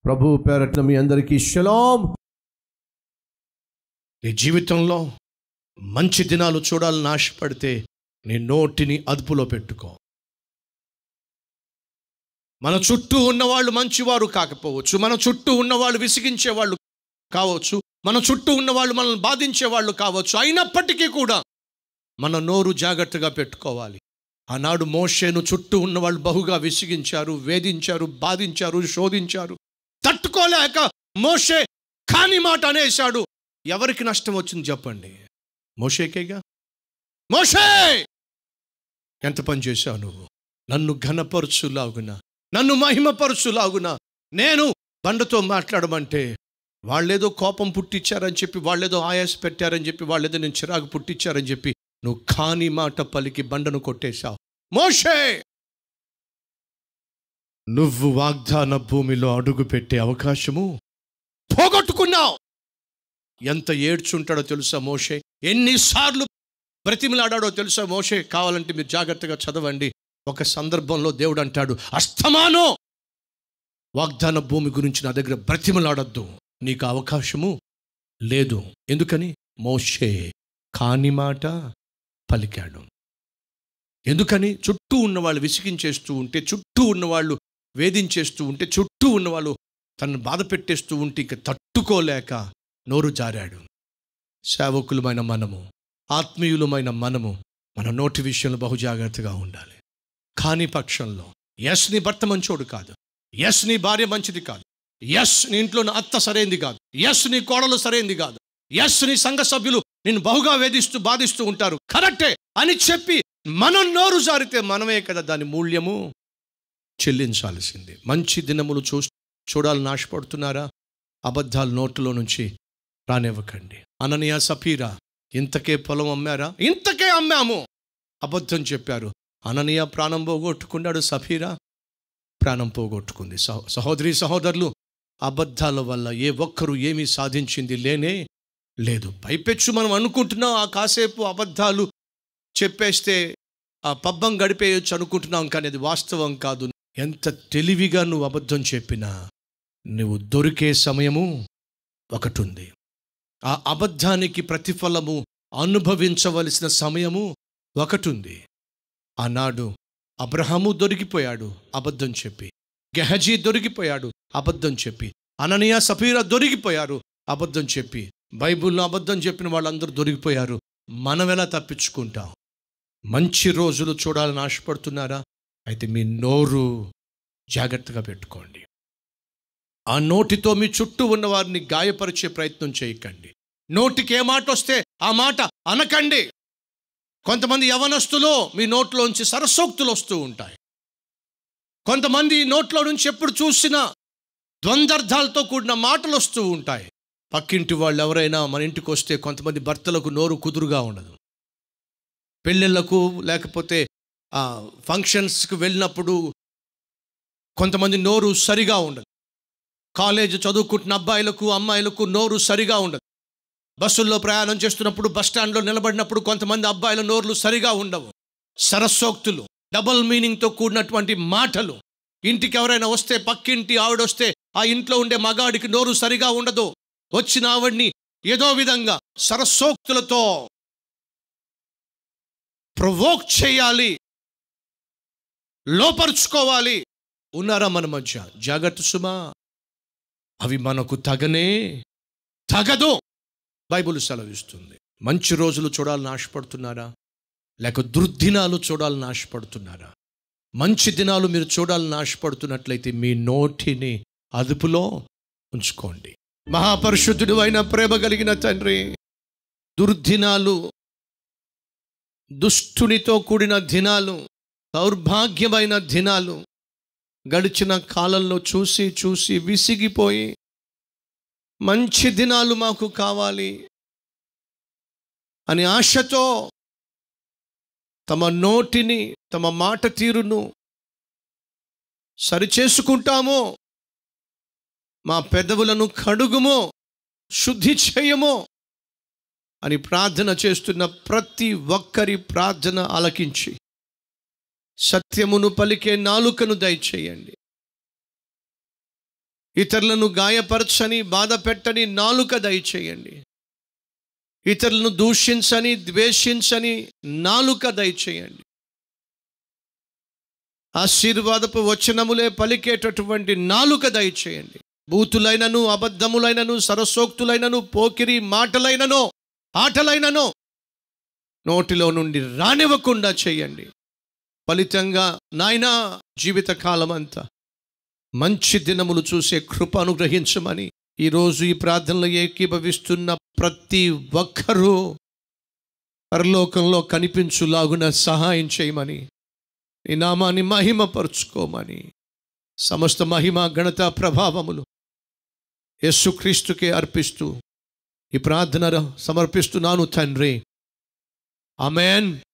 ప్రభు పేరట్న మీ అందరికీ షలాం నీ జీవితంలో మంచి దినాలు చూడాలని ఆశపడితే నీ నోటిని అదుపులో పెట్టుకో మన చుట్టూ ఉన్నవాళ్ళు మంచివారు కాకపోవచ్చు మన చుట్టూ ఉన్నవాళ్ళు విసిగించే వాళ్ళు కావచ్చు మన చుట్టూ ఉన్నవాళ్ళు మనల్ని బాధించే వాళ్ళు కావచ్చు అయినప్పటికీ కూడా మన నోరు జాగ్రత్తగా పెట్టుకోవాలి ఆనాడు మోషేను చుట్టూ ఉన్నవాళ్ళు బహుగా విసిగించారు వేధించారు బాధించారు శోధించారు తట్టుకోలేక మోషే కాని మాట అనేశాడు ఎవరికి నష్టం వచ్చింది చెప్పండి మోషేకేగా మోషే ఎంత పని చేశావు నువ్వు నన్ను ఘనపరుచులాగున నన్ను మహిమపరుచులాగున నేను బండతో మాట్లాడమంటే వాళ్ళేదో కోపం పుట్టించారని చెప్పి వాళ్ళేదో ఆయాస పెట్టారని చెప్పి వాళ్ళేదో నేను చిరాకు పుట్టించారని చెప్పి నువ్వు కాని మాట పలికి బండను కొట్టేశావు మోషే నువ్వు వాగ్దాన భూమిలో అడుగు పెట్టే అవకాశము పోగొట్టుకున్నావు ఎంత ఏడ్చుంటాడో తెలుసా మోషే ఎన్నిసార్లు బ్రతిమలాడాడో తెలుసా మోషే కావాలంటే మీరు జాగ్రత్తగా చదవండి ఒక సందర్భంలో దేవుడు అంటాడు అస్తమానో వాగ్దాన భూమి గురించి నా దగ్గర బ్రతిమలాడద్దు నీకు అవకాశము లేదు ఎందుకని మోషే కాని మాట పలికాడు ఎందుకని చుట్టూ ఉన్నవాళ్ళు విసిగించేస్తూ ఉంటే చుట్టూ ఉన్నవాళ్ళు వేధించేస్తూ ఉంటే చుట్టూ ఉన్నవాళ్ళు తనను బాధ పెట్టేస్తూ ఉంటే ఇంక తట్టుకోలేక నోరు జారాడు సేవకులమైన మనము ఆత్మీయులమైన మనము మన నోటి విషయంలో బహు జాగ్రత్తగా ఉండాలి కాని పక్షంలో ఎస్ నీ భర్త మంచోడు కాదు ఎస్ నీ భార్య మంచిది కాదు ఎస్ నీ ఇంట్లో నా అత్త సరైంది కాదు ఎస్ నీ కోడలు సరైంది కాదు ఎస్ నీ సంఘ సభ్యులు నిన్ను బహుగా వేధిస్తూ బాధిస్తూ ఉంటారు కరెక్టే అని చెప్పి మనం నోరు జారితే మనమే కదా దాని మూల్యము చెల్లించాల్సింది మంచి దినములు చూ చూడాలని ఆశపడుతున్నారా అబద్ధాల నోటులో నుంచి రానివ్వకండి అననీయ సఫీరా ఇంతకే పొలం అమ్మారా ఇంతకే అమ్మాము అబద్ధం చెప్పారు అననీయ ప్రాణం పోగొట్టుకున్నాడు సఫీరా ప్రాణం పోగొట్టుకుంది సహో సహోదరి సహోదరులు అబద్ధాల వల్ల ఏ ఒక్కరు ఏమీ సాధించింది లేనే లేదు పైపెచ్చు మనం అనుకుంటున్నాం ఆ కాసేపు అబద్ధాలు చెప్పేస్తే ఆ పబ్బం గడిపేయచ్చు అనుకుంటున్నాం కానీ అది వాస్తవం కాదు ఎంత తెలివిగా నువ్వు అబద్ధం చెప్పినా నువ్వు దొరికే సమయము ఒకటి ఉంది ఆ అబద్ధానికి ప్రతిఫలము అనుభవించవలసిన సమయము ఒకటి ఉంది ఆనాడు అబ్రహాము దొరికిపోయాడు అబద్ధం చెప్పి గెహజీ దొరికిపోయాడు అబద్ధం చెప్పి అననీయ సఫీరా దొరికిపోయారు అబద్ధం చెప్పి బైబిల్లో అబద్ధం చెప్పిన వాళ్ళందరూ దొరికిపోయారు మనం ఎలా తప్పించుకుంటాం మంచి రోజులు చూడాలని ఆశపడుతున్నారా అయితే మీ నోరు జాగ్రత్తగా పెట్టుకోండి ఆ నోటితో మీ చుట్టూ ఉన్న వారిని గాయపరిచే ప్రయత్నం చేయకండి నోటికి ఏ మాట వస్తే ఆ మాట అనకండి కొంతమంది యవనస్తులు మీ నోట్లోంచి సరసోక్తులు వస్తూ ఉంటాయి కొంతమంది నోట్లో నుంచి ఎప్పుడు చూసినా ద్వంద్వర్థాలతో కూడిన మాటలు వస్తూ ఉంటాయి పక్కింటి వాళ్ళు ఎవరైనా మన ఇంటికి వస్తే కొంతమంది భర్తలకు నోరు కుదురుగా ఉండదు పెళ్ళిళ్ళకు లేకపోతే ఫంక్షన్స్కి వెళ్ళినప్పుడు కొంతమంది నోరు సరిగా ఉండదు కాలేజ్ చదువుకుంటున్న అబ్బాయిలకు అమ్మాయిలకు నోరు సరిగా ఉండదు బస్సుల్లో ప్రయాణం చేస్తున్నప్పుడు బస్ స్టాండ్లో నిలబడినప్పుడు కొంతమంది అబ్బాయిల నోర్లు సరిగా ఉండవు సరస్సోక్తులు డబుల్ మీనింగ్తో కూడినటువంటి మాటలు ఇంటికి ఎవరైనా వస్తే పక్కింటి ఆవిడ వస్తే ఆ ఇంట్లో ఉండే మగాడికి నోరు సరిగా ఉండదు వచ్చిన ఆవిడ్ని ఏదో విధంగా సరస్సోక్తులతో ప్రొవోక్ చేయాలి లోపరుచుకోవాలి ఉన్నారా మన మధ్య జాగ్రత్త సుమా అవి మనకు తగనే తగదు బైబుల్ సెలవిస్తుంది మంచి రోజులు చూడాలని ఆశపడుతున్నారా లేక దుర్దినాలు చూడాలని ఆశపడుతున్నారా మంచి దినాలు మీరు చూడాలని ఆశపడుతున్నట్లయితే మీ నోటిని అదుపులో ఉంచుకోండి మహాపరిశుద్ధుడు అయిన ప్రేమ కలిగిన తండ్రి దుర్దినాలు దుష్టునితో కూడిన దినాలు దౌర్భాగ్యమైన దినాలు గడిచిన కాలంలో చూసి చూసి విసిగిపోయి మంచి దినాలు మాకు కావాలి అని ఆశతో తమ నోటిని తమ మాట తీరును సరిచేసుకుంటామో మా పెదవులను కడుగుమో శుద్ధి చేయమో అని ప్రార్థన చేస్తున్న ప్రతి ఒక్కరి ప్రార్థన ఆలకించి సత్యమును పలికే నాలుకను దయచేయండి ఇతరులను గాయపరచని బాధ పెట్టని నాలుక దయచేయండి ఇతరులను దూషించని ద్వేషించని నాలుక దయచేయండి ఆశీర్వాదపు వచనములే పలికేటటువంటి నాలుక దయచేయండి బూతులైనను అబద్ధములైనను సరసోక్తులైనను పోకిరి మాటలైనను ఆటలైనను నోటిలో నుండి రానివ్వకుండా చేయండి ఫలితంగా నాయనా జీవితకాలం అంతా మంచి దినములు చూసే కృప అనుగ్రహించమని ఈరోజు ఈ ప్రార్థనలో ఏకీభవిస్తున్న ప్రతి ఒక్కరూ పరలోకంలో కనిపించులాగున సహాయం చేయమని నీ నామాన్ని మహిమపరుచుకోమని సమస్త మహిమ ఘనత ప్రభావములు యేసుక్రీస్తుకే అర్పిస్తూ ఈ ప్రార్థన సమర్పిస్తున్నాను తండ్రి అమెన్